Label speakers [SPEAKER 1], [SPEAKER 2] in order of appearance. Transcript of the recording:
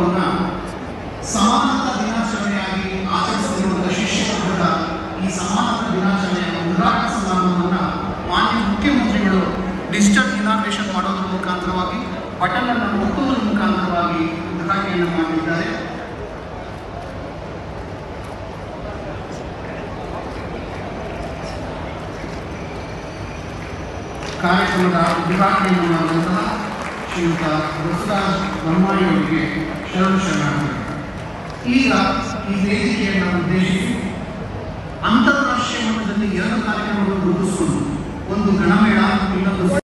[SPEAKER 1] ಹಬ್ಬವನ್ನು ಸಮಾನತಾ ದಿನಾಚರಣೆಯಾಗಿ ಆಚರಿಸುತ್ತಿರುವಂತಹ ಶಿಕ್ಷಕ ವರ್ಗ ಈ ಸಮಾನತಾ ದಿನಾಚರಣೆಯ ಉದ್ಘಾಟನಾ ಸಮಾರಂಭವನ್ನು ಮಾನ್ಯ ಮುಖ್ಯಮಂತ್ರಿಗಳು ಡಿಜಿಟಲ್ ಇನಾಗ್ರೇಷನ್ ಮಾಡೋದ್ರ ಮುಖಾಂತರವಾಗಿ ಬಟನ್ ಅನ್ನು ಒತ್ತುವುದರ ಮುಖಾಂತರವಾಗಿ ಉದ್ಘಾಟನೆಯನ್ನು ಮಾಡಿದ್ದಾರೆ ಕಾರ್ಯಕ್ರಮದ ಉದ್ಘಾಟನೆಯನ್ನು ಮಾಡಿದಂತಹ ಶ್ರೀಯುತ ಬಸವರಾಜ್ ಬೊಮ್ಮಾಯಿ ಅವರಿಗೆ ಶರಣು ಶರಣಾರ್ಥಿ ಈಗ ಈ ವೇದಿಕೆಯನ್ನು ಉದ್ದೇಶಿಸಿ ಅಂತಾರಾಷ್ಟ್ರೀಯ ಮಟ್ಟದಲ್ಲಿ ಎರಡು ಕಾರ್ಯಕ್ರಮಗಳು ರೂಪಿಸಿಕೊಂಡು ಒಂದು ಗಣಮೇಳ ಇನ್ನೊಂದು